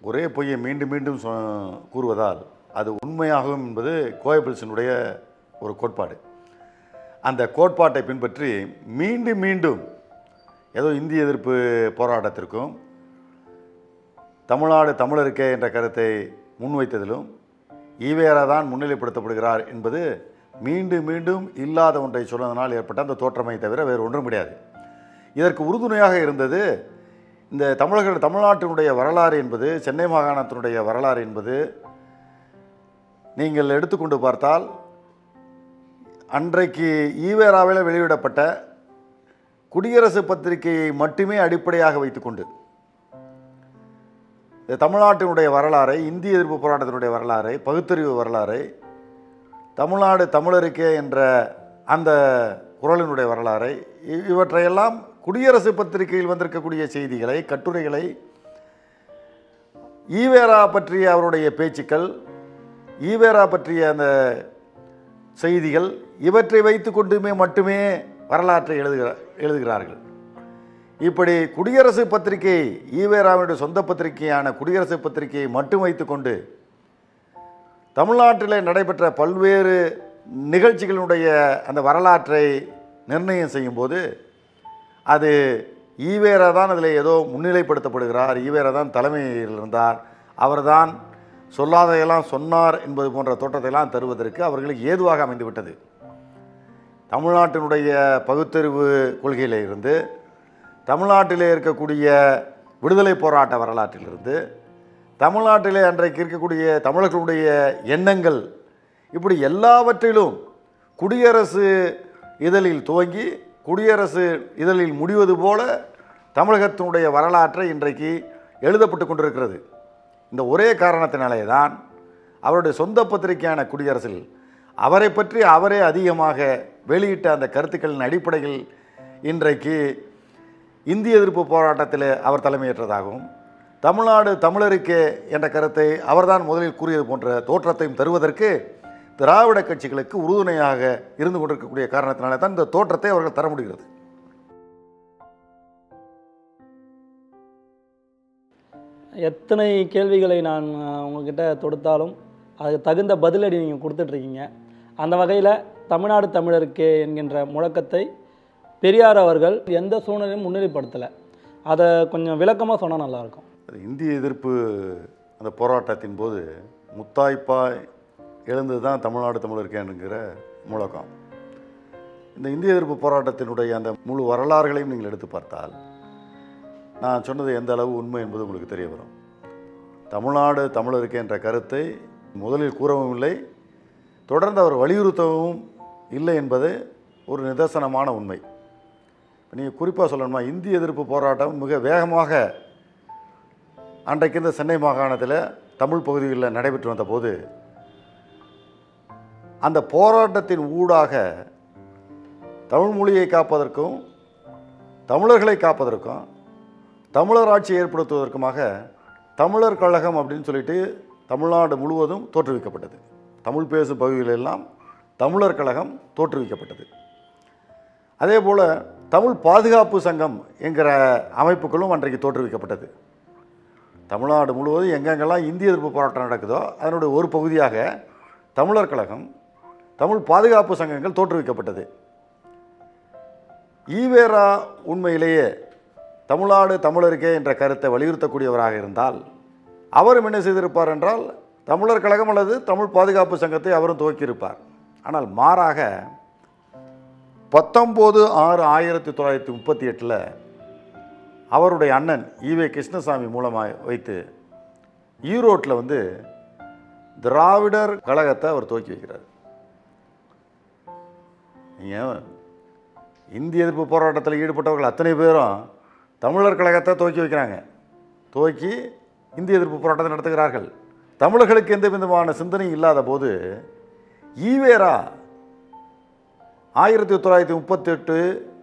ஒரே பொய்யை மீண்டும் மீண்டும் சொ- கூறுவதால் அது உண்மையாகும் என்பது கோயபிள்ஸினுடைய ஒரு கோட்பாடு அந்த கோட்பாட்டை பின்பற்றி மீண்டும் மீண்டும் ஏதோ இந்திய எதிர்ப்பு போராட்டத்திற்கும் தமிழ்நாடு தமிழருக்கே என்ற கருத்தை முன்வைத்ததிலும் ஈவேரா தான் முன்னிலைப்படுத்தப்படுகிறார் என்பது மீண்டும் மீண்டும் இல்லாத ஒன்றை சொன்னதனால் ஏற்பட்ட அந்த தோற்றமை தவிர வேறு ஒன்றும் கிடையாது இதற்கு உறுதுணையாக இருந்தது இந்த தமிழர்கள் தமிழ்நாட்டினுடைய வரலாறு என்பது சென்னை மாகாணத்தினுடைய வரலாறு என்பது நீங்கள் எடுத்துக்கொண்டு பார்த்தால் அன்றைக்கு ஈவேராவில் வெளியிடப்பட்ட குடியரசு பத்திரிகையை மட்டுமே அடிப்படையாக வைத்துக்கொண்டு இந்த தமிழ்நாட்டினுடைய வரலாறை இந்திய எதிர்ப்பு போராட்டத்தினுடைய வரலாறை பகுத்தறிவு வரலாறை தமிழ்நாடு தமிழருக்கே என்ற அந்த குரலினுடைய வரலாறை இ- இவற்றையெல்லாம் குடியரசு பத்திரிகையில் வந்திருக்கக்கூடிய செய்திகளை கட்டுரைகளை ஈவேரா பற்றிய அவருடைய பேச்சுக்கள் ஈவேரா பற்றிய அந்த செய்திகள் இவற்றை வைத்து கொண்டுமே மட்டுமே வரலாற்றை எழுதுகிற எழுதுகிறார்கள் இப்படி குடியரசு பத்திரிகை ஈவேராவினுடைய சொந்த பத்திரிகையான குடியரசு பத்திரிகையை மட்டும் வைத்துக்கொண்டு தமிழ்நாட்டில் நடைபெற்ற பல்வேறு நிகழ்ச்சிகளினுடைய அந்த வரலாற்றை நிர்ணயம் செய்யும்போது அது ஈவேரா தான் அதில் ஏதோ முன்னிலைப்படுத்தப்படுகிறார் ஈவேரா தான் தலைமையில் இருந்தார் அவர்தான் சொல்லாதையெல்லாம் சொன்னார் என்பது போன்ற தோற்றத்தையெல்லாம் தருவதற்கு அவர்களுக்கு ஏதுவாக அமைந்துவிட்டது தமிழ்நாட்டினுடைய பகுத்தறிவு கொள்கையில இருந்து தமிழ்நாட்டிலே இருக்கக்கூடிய விடுதலை போராட்ட வரலாற்றிலிருந்து தமிழ்நாட்டிலே அன்றைக்கு இருக்கக்கூடிய தமிழர்களுடைய எண்ணங்கள் இப்படி எல்லாவற்றிலும் குடியரசு இதழில் துவங்கி குடியரசு இதழில் முடிவது போல தமிழகத்தினுடைய வரலாற்றை இன்றைக்கு எழுதப்பட்டு கொண்டிருக்கிறது இந்த ஒரே காரணத்தினாலே தான் அவருடைய சொந்த பத்திரிகையான குடியரசில் அவரை பற்றி அவரே அதிகமாக வெளியிட்ட அந்த கருத்துக்களின் அடிப்படையில் இன்றைக்கு இந்திய எதிர்ப்பு போராட்டத்தில் அவர் தலைமையேற்றதாகவும் தமிழ்நாடு தமிழருக்கே என்ற கருத்தை அவர்தான் முதலில் கூறியது போன்ற தோற்றத்தையும் தருவதற்கு திராவிட கட்சிகளுக்கு உறுதுணையாக இருந்து கொண்டிருக்கக்கூடிய காரணத்தினாலே தான் இந்த தோற்றத்தை அவர்கள் தர முடிகிறது எத்தனை கேள்விகளை நான் அஹ், உங்ககிட்ட தொடுத்தாலும் அதுக்கு தகுந்த பதிலடி நீங்கள் கொடுத்துட்ருக்கீங்க அந்த வகையில் தமிழ்நாடு தமிழருக்கு என்கின்ற முழக்கத்தை பெரியார் அவர்கள் எந்த சூழ்நிலையும் முன்னிலைப்படுத்தலை அதை கொஞ்சம் விளக்கமாக சொன்னால் நல்லாயிருக்கும் அது இந்திய எதிர்ப்பு அந்த போராட்டத்தின் போது முத்தாய்ப்பாய் எழுந்தது தான் தமிழ்நாடு தமிழருக்கேனுங்கிற முழக்கம் இந்த இந்திய எதிர்ப்பு போராட்டத்தினுடைய அந்த முழு வரலாறுகளையும் நீங்கள் எடுத்து பார்த்தால் நான் சொன்னது எந்த அளவு உண்மை என்பது உங்களுக்கு தெரிய வரும் தமிழ்நாடு தமிழருக்கு என்ற கருத்தை முதலில் கூறவும் இல்லை தொடர்ந்து அவர் வலியுறுத்தவும் இல்லை என்பது ஒரு நிதர்சனமான உண்மை நீங்கள் குறிப்பாக சொல்லணுமா இந்திய எதிர்ப்பு போராட்டம் மிக வேகமாக அன்றைக்கு இந்த சென்னை மாகாணத்தில் தமிழ் பகுதிகளில் நடைபெற்று வந்தபோது அந்த போராட்டத்தின் ஊடாக தமிழ் மொழியை காப்பதற்கும் தமிழர்களை காப்பதற்கும் தமிழர் ஆட்சி ஏற்படுத்துவதற்குமாக தமிழர் கழகம் அப்படின்னு சொல்லிட்டு தமிழ்நாடு முழுவதும் தோற்றுவிக்கப்பட்டது தமிழ் பேசும் பகுதிகளெல்லாம் தமிழர் கழகம் தோற்றுவிக்கப்பட்டது அதே போல் தமிழ் பாதுகாப்பு சங்கம் என்கிற அமைப்புகளும் அன்றைக்கு தோற்றுவிக்கப்பட்டது தமிழ்நாடு முழுவதும் எங்கெங்கெல்லாம் இந்திய எதிர்ப்பு போராட்டம் நடக்குதோ அதனுடைய ஒரு பகுதியாக தமிழர் கழகம் தமிழ் பாதுகாப்பு சங்கங்கள் தோற்றுவிக்கப்பட்டது ஈவேரா உண்மையிலேயே தமிழ்நாடு தமிழருக்கே என்ற கருத்தை வலியுறுத்தக்கூடியவராக இருந்தால் அவரும் என்ன செய்திருப்பார் என்றால் தமிழர் கழகம் அல்லது தமிழ் பாதுகாப்பு சங்கத்தை அவரும் துவக்கியிருப்பார் ஆனால் மாறாக பத்தொம்போது ஆறு ஆயிரத்தி தொள்ளாயிரத்தி முப்பத்தி எட்டில் அவருடைய அண்ணன் ஈவே கிருஷ்ணசாமி மூலமாக வைத்து ஈரோட்டில் வந்து திராவிடர் கழகத்தை அவர் துவக்கி வைக்கிறார் நீங்கள் இந்திய எதிர்ப்பு போராட்டத்தில் ஈடுபட்டவர்கள் அத்தனை பேரும் தமிழர் கழகத்தை துவக்கி வைக்கிறாங்க துவக்கி இந்திய எதிர்ப்பு போராட்டத்தை நடத்துகிறார்கள் தமிழர்களுக்கு எந்த விதமான சிந்தனையும் இல்லாத போது ஈவேரா ஆயிரத்தி தொள்ளாயிரத்தி முப்பத்தெட்டு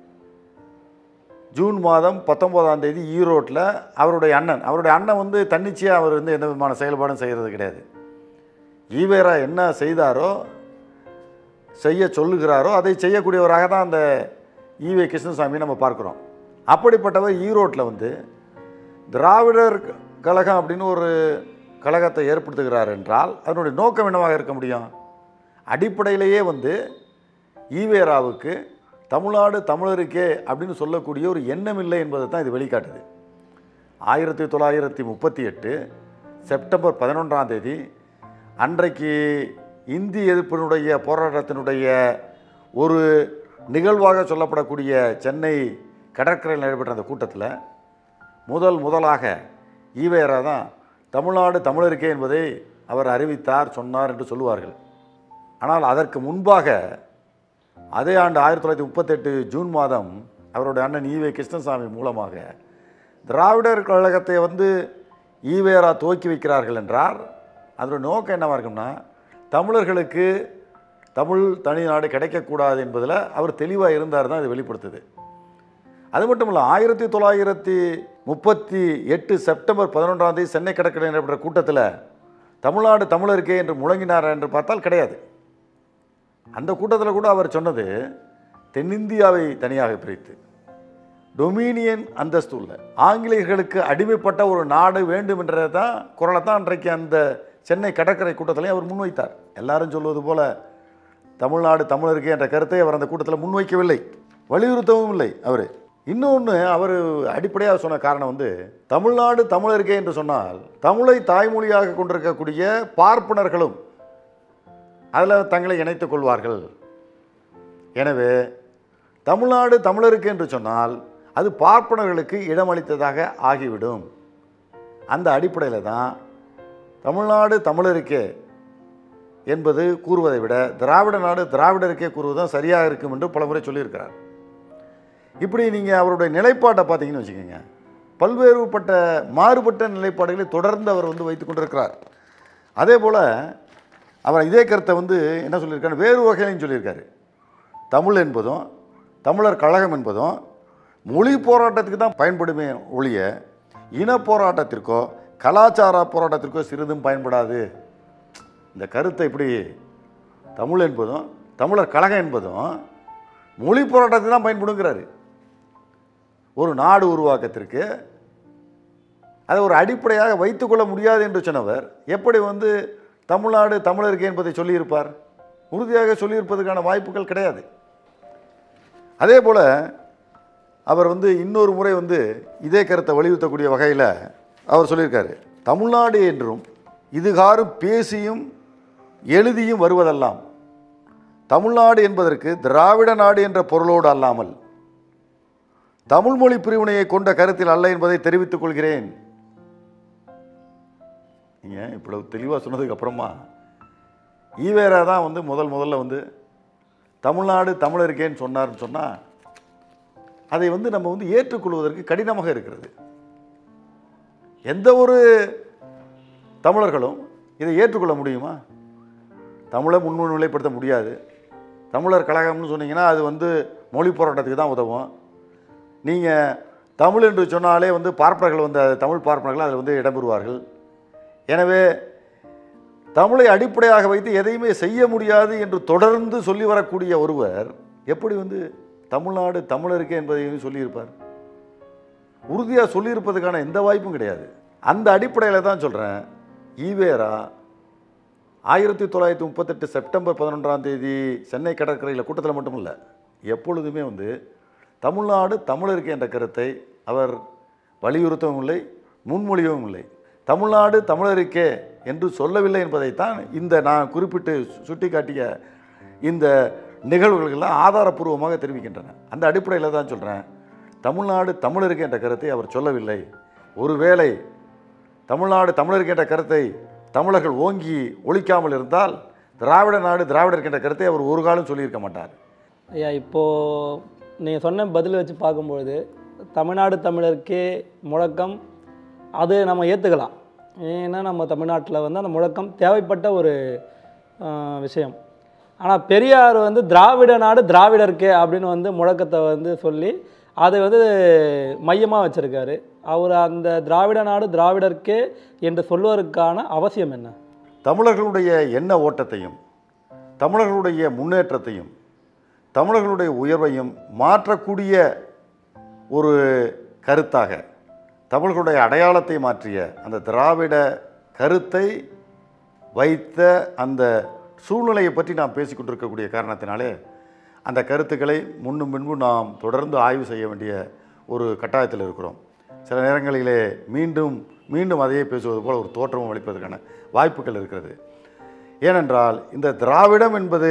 ஜூன் மாதம் பத்தொம்போதாம் தேதி ஈரோட்டில் அவருடைய அண்ணன் அவருடைய அண்ணன் வந்து தன்னிச்சையாக அவர் வந்து எந்த விதமான செயல்பாடும் செய்கிறது கிடையாது ஈவேரா என்ன செய்தாரோ செய்ய சொல்லுகிறாரோ அதை செய்யக்கூடியவராக தான் அந்த ஈவே கிருஷ்ணசாமி நம்ம பார்க்குறோம் அப்படிப்பட்டவர் ஈரோட்டில் வந்து திராவிடர் கழகம் அப்படின்னு ஒரு கழகத்தை ஏற்படுத்துகிறார் என்றால் அதனுடைய நோக்கம் என்னவாக இருக்க முடியும் அடிப்படையிலேயே வந்து ஈவேராவுக்கு தமிழ்நாடு தமிழருக்கே அப்படின்னு சொல்லக்கூடிய ஒரு எண்ணம் இல்லை என்பதை தான் இது வெளிக்காட்டுது ஆயிரத்தி தொள்ளாயிரத்தி முப்பத்தி எட்டு செப்டம்பர் பதினொன்றாம் தேதி அன்றைக்கு இந்தி எதிர்ப்பினுடைய போராட்டத்தினுடைய ஒரு நிகழ்வாக சொல்லப்படக்கூடிய சென்னை கடற்கரையில் நடைபெற்ற அந்த கூட்டத்தில் முதல் முதலாக ஈவேரா தான் தமிழ்நாடு தமிழருக்கே என்பதை அவர் அறிவித்தார் சொன்னார் என்று சொல்லுவார்கள் ஆனால் அதற்கு முன்பாக அதே ஆண்டு ஆயிரத்தி தொள்ளாயிரத்தி முப்பத்தெட்டு ஜூன் மாதம் அவருடைய அண்ணன் ஈவே கிருஷ்ணசாமி மூலமாக திராவிடர் கழகத்தை வந்து ஈவேரா துவக்கி வைக்கிறார்கள் என்றார் அதோட நோக்கம் என்னவாக இருக்கும்னா தமிழர்களுக்கு தமிழ் தனிநாடு கிடைக்கக்கூடாது என்பதில் அவர் தெளிவாக இருந்தார் தான் இது வெளிப்படுத்துது அது மட்டும் இல்லை ஆயிரத்தி தொள்ளாயிரத்தி முப்பத்தி எட்டு செப்டம்பர் பதினொன்றாம் தேதி சென்னை கடற்கரை நடைபெற்ற கூட்டத்தில் தமிழ்நாடு தமிழருக்கே என்று முழங்கினார் என்று பார்த்தால் கிடையாது அந்த கூட்டத்தில் கூட அவர் சொன்னது தென்னிந்தியாவை தனியாக பிரித்து டொமினியன் அந்தஸ்து உள்ள ஆங்கிலேயர்களுக்கு அடிமைப்பட்ட ஒரு நாடு வேண்டும் என்றதை தான் குரலை தான் அன்றைக்கு அந்த சென்னை கடற்கரை கூட்டத்திலையும் அவர் முன்வைத்தார் எல்லாரும் சொல்வது போல தமிழ்நாடு தமிழருக்கு என்ற கருத்தை அவர் அந்த கூட்டத்தில் முன்வைக்கவில்லை வலியுறுத்தவும் இல்லை அவர் இன்னொன்று அவர் அடிப்படையாக சொன்ன காரணம் வந்து தமிழ்நாடு தமிழருக்கே என்று சொன்னால் தமிழை தாய்மொழியாக கொண்டிருக்கக்கூடிய பார்ப்பனர்களும் அதில் தங்களை இணைத்துக் கொள்வார்கள் எனவே தமிழ்நாடு தமிழருக்கு என்று சொன்னால் அது பார்ப்பனர்களுக்கு இடமளித்ததாக ஆகிவிடும் அந்த அடிப்படையில் தான் தமிழ்நாடு தமிழருக்கே என்பது கூறுவதை விட திராவிட நாடு திராவிடருக்கே கூறுவது தான் சரியாக இருக்கும் என்று பலமுறை சொல்லியிருக்கிறார் இப்படி நீங்கள் அவருடைய நிலைப்பாட்டை பார்த்தீங்கன்னு வச்சுக்கோங்க பல்வேறுபட்ட மாறுபட்ட நிலைப்பாடுகளை தொடர்ந்து அவர் வந்து வைத்து கொண்டிருக்கிறார் அதே போல் அவர் இதே கருத்தை வந்து என்ன சொல்லியிருக்காரு வேறு வகையிலையும் சொல்லியிருக்காரு தமிழ் என்பதும் தமிழர் கழகம் என்பதும் மொழி போராட்டத்துக்கு தான் பயன்படுமே ஒழிய இன போராட்டத்திற்கோ கலாச்சார போராட்டத்திற்கோ சிறிதும் பயன்படாது இந்த கருத்தை இப்படி தமிழ் என்பதும் தமிழர் கழகம் என்பதும் மொழி போராட்டத்துக்கு தான் பயன்படுங்கிறாரு ஒரு நாடு உருவாக்கத்திற்கு அதை ஒரு அடிப்படையாக வைத்துக்கொள்ள முடியாது என்று சொன்னவர் எப்படி வந்து தமிழ்நாடு தமிழருக்கு என்பதை சொல்லியிருப்பார் உறுதியாக சொல்லியிருப்பதற்கான வாய்ப்புகள் கிடையாது அதே போல் அவர் வந்து இன்னொரு முறை வந்து இதே கருத்தை வலியுறுத்தக்கூடிய வகையில் அவர் சொல்லியிருக்காரு தமிழ்நாடு என்றும் இதுகாரும் பேசியும் எழுதியும் வருவதெல்லாம் தமிழ்நாடு என்பதற்கு திராவிட நாடு என்ற பொருளோடு அல்லாமல் தமிழ் மொழி பிரிவினையை கொண்ட கருத்தில் அல்ல என்பதை தெரிவித்துக் கொள்கிறேன் நீங்கள் இவ்வளவு தெளிவாக சொன்னதுக்கு அப்புறமா ஈவேரா தான் வந்து முதல் முதல்ல வந்து தமிழ்நாடு தமிழருக்கேன்னு சொன்னார்னு சொன்னால் அதை வந்து நம்ம வந்து ஏற்றுக்கொள்வதற்கு கடினமாக இருக்கிறது எந்த ஒரு தமிழர்களும் இதை ஏற்றுக்கொள்ள முடியுமா தமிழை முன்னிலைப்படுத்த முடியாது தமிழர் கழகம்னு சொன்னீங்கன்னா அது வந்து மொழி போராட்டத்துக்கு தான் உதவும் நீங்கள் தமிழ் என்று சொன்னாலே வந்து பார்ப்பனர்கள் வந்து அது தமிழ் பார்ப்பனர்கள் அதில் வந்து இடம்பெறுவார்கள் எனவே தமிழை அடிப்படையாக வைத்து எதையுமே செய்ய முடியாது என்று தொடர்ந்து சொல்லி வரக்கூடிய ஒருவர் எப்படி வந்து தமிழ்நாடு தமிழருக்கே என்பதையும் சொல்லியிருப்பார் உறுதியாக சொல்லியிருப்பதுக்கான எந்த வாய்ப்பும் கிடையாது அந்த அடிப்படையில் தான் சொல்கிறேன் ஈவேரா ஆயிரத்தி தொள்ளாயிரத்தி முப்பத்தெட்டு செப்டம்பர் பதினொன்றாம் தேதி சென்னை கடற்கரையில் கூட்டத்தில் மட்டும் இல்லை எப்பொழுதுமே வந்து தமிழ்நாடு தமிழருக்கு என்ற கருத்தை அவர் வலியுறுத்தவும் இல்லை முன்மொழியவும் இல்லை தமிழ்நாடு தமிழருக்கே என்று சொல்லவில்லை என்பதைத்தான் இந்த நான் குறிப்பிட்டு சுட்டிக்காட்டிய இந்த நிகழ்வுகளெல்லாம் ஆதாரப்பூர்வமாக தெரிவிக்கின்றன அந்த அடிப்படையில் தான் சொல்கிறேன் தமிழ்நாடு தமிழருக்கு என்ற கருத்தை அவர் சொல்லவில்லை ஒருவேளை தமிழ்நாடு தமிழருக்கு என்ற கருத்தை தமிழர்கள் ஓங்கி ஒழிக்காமல் இருந்தால் திராவிட நாடு திராவிடருக்கு என்ற கருத்தை அவர் ஒரு காலம் சொல்லியிருக்க மாட்டார் ஐயா இப்போது நீங்கள் சொன்ன பதில் வச்சு பார்க்கும்பொழுது தமிழ்நாடு தமிழருக்கே முழக்கம் அது நம்ம ஏற்றுக்கலாம் ஏன்னா நம்ம தமிழ்நாட்டில் வந்து அந்த முழக்கம் தேவைப்பட்ட ஒரு ஆஹ், விஷயம் ஆனால் பெரியார் வந்து திராவிட நாடு திராவிடருக்கே அப்படின்னு வந்து முழக்கத்தை வந்து சொல்லி அதை வந்து மையமாக வச்சுருக்காரு அவர் அந்த திராவிட நாடு திராவிடருக்கே என்று சொல்வதற்கான அவசியம் என்ன தமிழர்களுடைய எண்ண ஓட்டத்தையும் தமிழர்களுடைய முன்னேற்றத்தையும் தமிழர்களுடைய உயர்வையும் மாற்றக்கூடிய ஒரு கருத்தாக தமிழர்களுடைய அடையாளத்தை மாற்றிய அந்த திராவிட கருத்தை வைத்த அந்த சூழ்நிலையை பற்றி நாம் பேசிக்கொண்டிருக்கக்கூடிய காரணத்தினாலே அந்த கருத்துக்களை முன்னும் பின்பும் நாம் தொடர்ந்து ஆய்வு செய்ய வேண்டிய ஒரு கட்டாயத்தில் இருக்கிறோம் சில நேரங்களிலே மீண்டும் மீண்டும் அதையே பேசுவது போல் ஒரு தோற்றமும் அளிப்பதற்கான வாய்ப்புகள் இருக்கிறது ஏனென்றால் இந்த திராவிடம் என்பது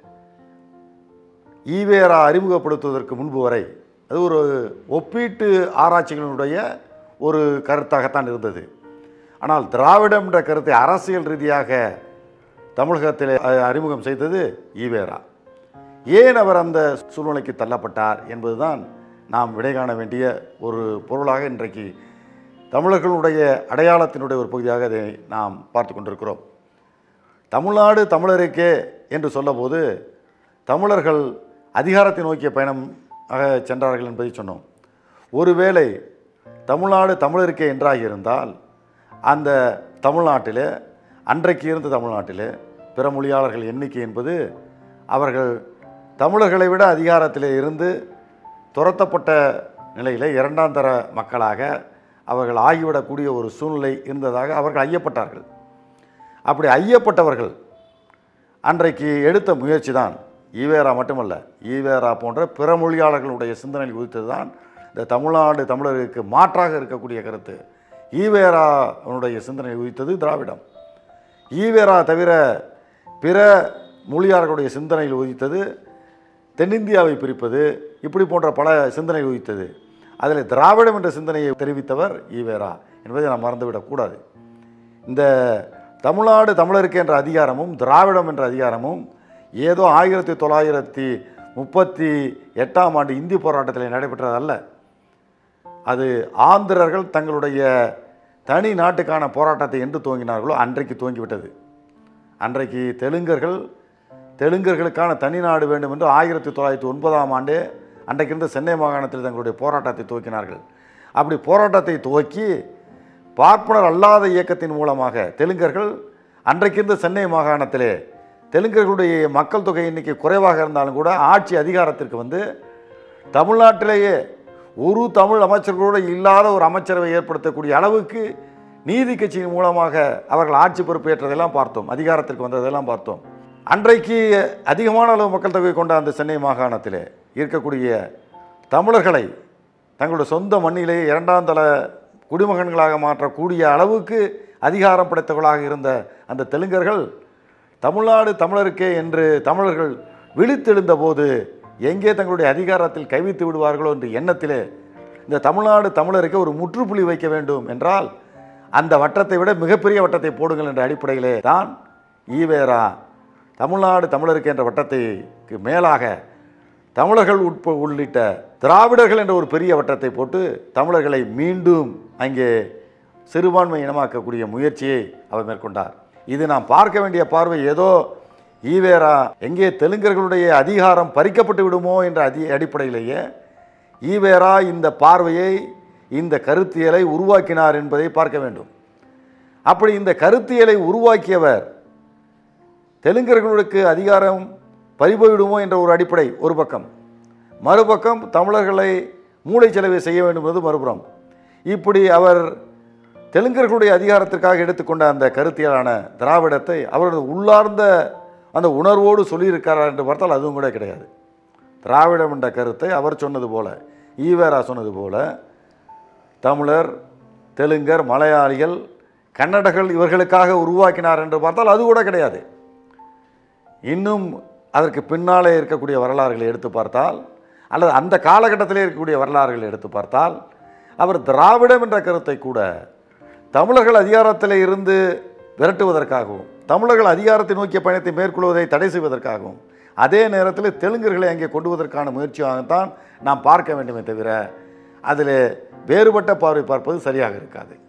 ஈவேரா அறிமுகப்படுத்துவதற்கு முன்பு வரை அது ஒரு ஒப்பீட்டு ஆராய்ச்சிகளினுடைய ஒரு கருத்தாகத்தான் இருந்தது ஆனால் திராவிடம் என்ற கருத்தை அரசியல் ரீதியாக தமிழகத்தில் அ- அறிமுகம் செய்தது ஈவேரா ஏன் அவர் அந்த சூழ்நிலைக்கு தள்ளப்பட்டார் என்பதுதான் நாம் விடை காண வேண்டிய ஒரு பொருளாக இன்றைக்கு தமிழர்களுடைய அடையாளத்தினுடைய ஒரு பகுதியாக அதை நாம் பார்த்து கொண்டிருக்கிறோம் தமிழ்நாடு தமிழருக்கே என்று சொல்லபோது தமிழர்கள் அதிகாரத்தை நோக்கிய பயணம் ஆக சென்றார்கள் என்பதை சொன்னோம் ஒருவேளை தமிழ்நாடு தமிழருக்கே என்றாகி இருந்தால் அந்த தமிழ்நாட்டிலே அன்றைக்கு இருந்த தமிழ்நாட்டிலே பிற மொழியாளர்கள் எண்ணிக்கை என்பது அவர்கள் தமிழர்களை விட அதிகாரத்திலே இருந்து துரத்தப்பட்ட நிலையில் இரண்டாம் தர மக்களாக அவர்கள் ஆகிவிடக்கூடிய ஒரு சூழ்நிலை இருந்ததாக அவர்கள் ஐயப்பட்டார்கள் அப்படி ஐயப்பட்டவர்கள் அன்றைக்கு எடுத்த முயற்சி தான் ஈவேரா மட்டுமல்ல ஈவேரா போன்ற பிற மொழியாளர்களுடைய சிந்தனையில் உதித்தது தான் இந்த தமிழ்நாடு தமிழருக்கு மாற்றாக இருக்கக்கூடிய கருத்து ஈவேராவுடைய சிந்தனையில் உதித்தது திராவிடம் ஈவேரா தவிர பிற மொழியாளர்களுடைய சிந்தனையில் உதித்தது தென்னிந்தியாவை பிரிப்பது இப்படி போன்ற பல சிந்தனை உதித்தது அதில் திராவிடம் என்ற சிந்தனையை தெரிவித்தவர் ஈவேரா என்பதை நாம் மறந்துவிடக்கூடாது இந்த தமிழ்நாடு தமிழருக்கு என்ற அதிகாரமும் திராவிடம் என்ற அதிகாரமும் ஏதோ ஆயிரத்தி தொள்ளாயிரத்தி முப்பத்தி எட்டாம் ஆண்டு இந்தி போராட்டத்தில் நடைபெற்றதல்ல அது ஆந்திரர்கள் தங்களுடைய தனி நாட்டுக்கான போராட்டத்தை என்று துவங்கினார்களோ அன்றைக்கு துவங்கிவிட்டது அன்றைக்கு தெலுங்கர்கள் தெலுங்கர்களுக்கான தனி நாடு வேண்டும் என்று ஆயிரத்தி தொள்ளாயிரத்தி ஒன்பதாம் ஆண்டே அன்றைக்கு இருந்த சென்னை மாகாணத்தில் தங்களுடைய போராட்டத்தை துவக்கினார்கள் அப்படி போராட்டத்தை துவக்கி பார்ப்பனர் அல்லாத இயக்கத்தின் மூலமாக தெலுங்கர்கள் அன்றைக்கு இருந்த சென்னை மாகாணத்திலே தெலுங்கர்களுடைய மக்கள் தொகை எண்ணிக்கை குறைவாக இருந்தாலும் கூட ஆட்சி அதிகாரத்திற்கு வந்து தமிழ்நாட்டிலேயே ஒரு தமிழ் அமைச்சர்களோடு இல்லாத ஒரு அமைச்சரவை ஏற்படுத்தக்கூடிய அளவுக்கு நீதி கட்சியின் மூலமாக அவர்கள் ஆட்சி பொறுப்பேற்றதெல்லாம் பார்த்தோம் அதிகாரத்திற்கு வந்ததெல்லாம் பார்த்தோம் அன்றைக்கு அதிகமான அளவு மக்கள் தொகை கொண்ட அந்த சென்னை மாகாணத்திலே இருக்கக்கூடிய தமிழர்களை தங்களுடைய சொந்த மண்ணிலேயே இரண்டாம் தள குடிமகன்களாக மாற்றக்கூடிய அளவுக்கு அதிகாரம் படைத்தவர்களாக இருந்த அந்த தெலுங்கர்கள் தமிழ்நாடு தமிழருக்கே என்று தமிழர்கள் விழித்தெழுந்த போது எங்கே தங்களுடைய அதிகாரத்தில் கைவித்து விடுவார்களோ என்ற எண்ணத்திலே இந்த தமிழ்நாடு தமிழருக்கு ஒரு முற்றுப்புள்ளி வைக்க வேண்டும் என்றால் அந்த வட்டத்தை விட மிகப்பெரிய வட்டத்தை போடுங்கள் என்ற அடிப்படையிலே தான் ஈவேரா தமிழ்நாடு தமிழருக்கு என்ற வட்டத்தைக்கு மேலாக தமிழர்கள் உட்ப உள்ளிட்ட திராவிடர்கள் என்ற ஒரு பெரிய வட்டத்தை போட்டு தமிழர்களை மீண்டும் அங்கே சிறுபான்மை இனமாக்கக்கூடிய முயற்சியை அவர் மேற்கொண்டார் இது நாம் பார்க்க வேண்டிய பார்வை ஏதோ ஈவேரா எங்கே தெலுங்கர்களுடைய அதிகாரம் பறிக்கப்பட்டு விடுமோ என்ற அதி அடிப்படையிலேயே ஈவேரா இந்த பார்வையை இந்த கருத்தியலை உருவாக்கினார் என்பதை பார்க்க வேண்டும் அப்படி இந்த கருத்தியலை உருவாக்கியவர் தெலுங்கர்களுக்கு அதிகாரம் பறிபோய்விடுமோ என்ற ஒரு அடிப்படை ஒரு பக்கம் மறுபக்கம் தமிழர்களை மூளைச்சலவை செய்ய வேண்டும் என்பது மறுபுறம் இப்படி அவர் தெலுங்கர்களுடைய அதிகாரத்திற்காக எடுத்துக்கொண்ட அந்த கருத்தியலான திராவிடத்தை அவரது உள்ளார்ந்த அந்த உணர்வோடு சொல்லியிருக்கிறார் என்று பார்த்தால் அதுவும் கூட கிடையாது திராவிடம் என்ற கருத்தை அவர் சொன்னது போல ஈவேரா சொன்னது போல தமிழர் தெலுங்கர் மலையாளிகள் கன்னடர்கள் இவர்களுக்காக உருவாக்கினார் என்று பார்த்தால் அது கூட கிடையாது இன்னும் அதற்கு பின்னாலே இருக்கக்கூடிய வரலாறுகளை எடுத்து பார்த்தால் அல்லது அந்த காலகட்டத்திலே இருக்கக்கூடிய வரலாறுகளை எடுத்து பார்த்தால் அவர் திராவிடம் என்ற கருத்தை கூட தமிழர்கள் அதிகாரத்தில் இருந்து விரட்டுவதற்காகவும் தமிழர்கள் அதிகாரத்தை நோக்கிய பயணத்தை மேற்கொள்வதை தடை செய்வதற்காகவும் அதே நேரத்தில் தெலுங்கர்களை அங்கே கொண்டு வருவதற்கான முயற்சியாகத்தான் நாம் பார்க்க வேண்டுமே தவிர அதில் வேறுபட்ட பார்வை பார்ப்பது சரியாக இருக்காது